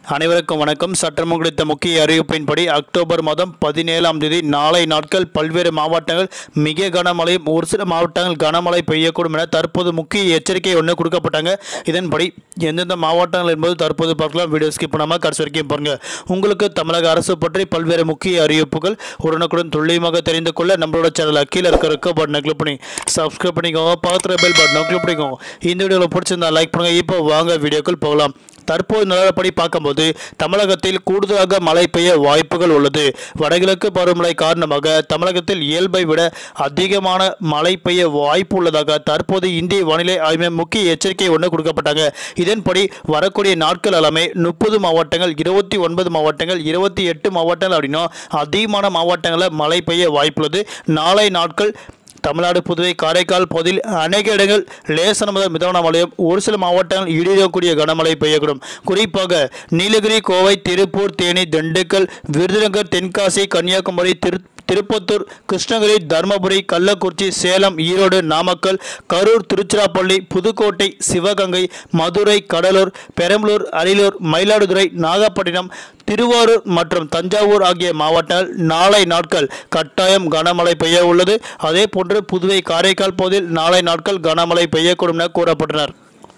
அனைவருக்கும் வணக்கம் சட்டம் குறித்த முக்கிய அறிவிப்பின்படி அக்டோபர் மாதம் பதினேழாம் தேதி நாளை நாட்கள் பல்வேறு மாவட்டங்கள் மிக கனமழையும் ஒரு சில மாவட்டங்கள் கனமழை பெய்யக்கூடும் என தற்போது முக்கிய எச்சரிக்கை ஒன்று கொடுக்கப்பட்டாங்க இதன்படி எந்தெந்த மாவட்டங்கள் என்பது தற்போது பார்க்கலாம் வீடியோ ஸ்கிப் பண்ணாமல் கடைசி வரைக்கும் பாருங்க உங்களுக்கு தமிழக அரசு பற்றி பல்வேறு முக்கிய அறிவிப்புகள் உடனுக்குடன் துல்லியமாக தெரிந்து கொள்ள நம்மளோட சேனலை கீழே இருக்க இருக்க பட்டனை கிளிக் பண்ணி சப்ஸ்கிரைப் பண்ணிக்கோங்க பக்கத்தில் பெல் பட்டனை கிளிக் பண்ணிக்கோங்க இந்த வீடியோவில் பிடிச்சிருந்தா லைக் பண்ணுங்க இப்போ வாங்க வீடியோக்குள் போகலாம் தற்போது நிலவரப்படி பார்க்கும்போது தமிழகத்தில் கூடுதலாக மழை பெய்ய வாய்ப்புகள் உள்ளது வடகிழக்கு பருவமழை காரணமாக தமிழகத்தில் இயல்பை விட அதிகமான மழை பெய்ய வாய்ப்பு உள்ளதாக தற்போது இந்திய வானிலை ஆய்வு மையம் முக்கிய எச்சரிக்கை ஒன்று கொடுக்கப்பட்டாங்க இதன்படி வரக்கூடிய நாட்கள் எல்லாமே முப்பது மாவட்டங்கள் இருபத்தி ஒன்பது மாவட்டங்கள் இருபத்தி எட்டு மாவட்டங்கள் அப்படின்னா அதிகமான மாவட்டங்களில் மழை பெய்ய வாய்ப்புள்ளது நாளை நாட்கள் தமிழ்நாடு புதுவை காரைக்கால் பகுதியில் அநேக இடங்கள் லேசன முதல் மிதமான மழையும் ஒரு சில மாவட்டங்கள் இடியக்கூடிய கனமழை பெய்யக்கூடும் குறிப்பாக நீலகிரி கோவை திருப்பூர் தேனி திண்டுக்கல் விருதுநகர் தென்காசி கன்னியாகுமரி திரு திருப்பத்தூர் கிருஷ்ணகிரி தருமபுரி கள்ளக்குறிச்சி சேலம் ஈரோடு நாமக்கல் கரூர் திருச்சிராப்பள்ளி புதுக்கோட்டை சிவகங்கை மதுரை கடலூர் பெரம்பலூர் அரியலூர் மயிலாடுதுறை நாகப்பட்டினம் திருவாரூர் மற்றும் தஞ்சாவூர் ஆகிய மாவட்டங்கள் நாளை நாட்கள் கட்டாயம் கனமழை பெய்ய உள்ளது அதே போன்று புதுவை காரைக்கால் பகுதியில் நாளை நாட்கள் கனமழை பெய்யக்கூடும் என கூறப்பட்டனர்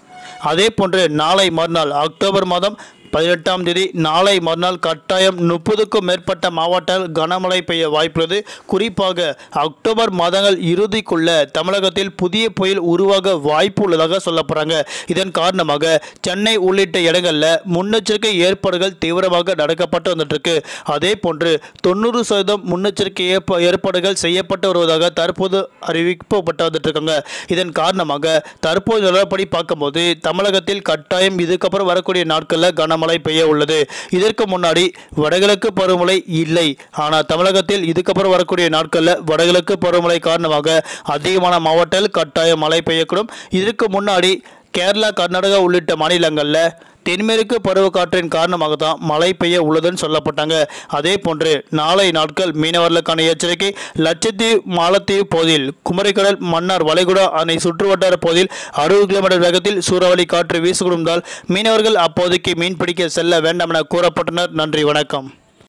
அதே போன்று நாளை மறுநாள் அக்டோபர் மாதம் பதினெட்டாம் தேதி நாளை மறுநாள் கட்டாயம் முப்பதுக்கும் மேற்பட்ட மாவட்டங்கள் கனமழை பெய்ய வாய்ப்புள்ளது குறிப்பாக அக்டோபர் மாதங்கள் இறுதிக்குள்ள தமிழகத்தில் புதிய புயல் உருவாக வாய்ப்பு உள்ளதாக சொல்லப்படுறாங்க இதன் காரணமாக சென்னை உள்ளிட்ட இடங்களில் முன்னெச்சரிக்கை ஏற்பாடுகள் தீவிரமாக நடக்கப்பட்டு வந்துட்டு இருக்கு அதே போன்று தொண்ணூறு சதவீதம் முன்னெச்சரிக்கை ஏற்ப ஏற்பாடுகள் செய்யப்பட்டு வருவதாக தற்போது அறிவிக்கப்பட்டு வந்துட்டு இருக்காங்க இதன் காரணமாக தற்போது நிலவரப்படி பார்க்கும்போது தமிழகத்தில் கட்டாயம் இதுக்கப்புறம் வரக்கூடிய நாட்களில் கனமழை பெய்ய உள்ளது இதற்கு முன்னாடி வடகிழக்கு பருவமழை இல்லை ஆனால் தமிழகத்தில் இதுக்கப்புறம் வரக்கூடிய நாட்களில் வடகிழக்கு பருவமழை காரணமாக அதிகமான மாவட்டங்கள் கட்டாயம் மழை பெய்யக்கூடும் இதற்கு முன்னாடி கேரளா கர்நாடகா உள்ளிட்ட மாநிலங்களில் தென்மேற்கு பருவக்காற்றின் காரணமாக தான் மழை பெய்ய உள்ளதுன்னு சொல்லப்பட்டாங்க அதே போன்று நாளை நாட்கள் மீனவர்களுக்கான எச்சரிக்கை லட்சத்தீவு மாலத்தீவு பகுதியில் குமரிக்கடல் மன்னார் வளைகுடா அணை சுற்றுவட்டார பகுதியில் அறுபது கிலோமீட்டர் வேகத்தில் சூறாவளி காற்று வீசக்கூடுவதால் மீனவர்கள் அப்போதைக்கு மீன்பிடிக்க செல்ல வேண்டாம் என கூறப்பட்டனர் நன்றி வணக்கம்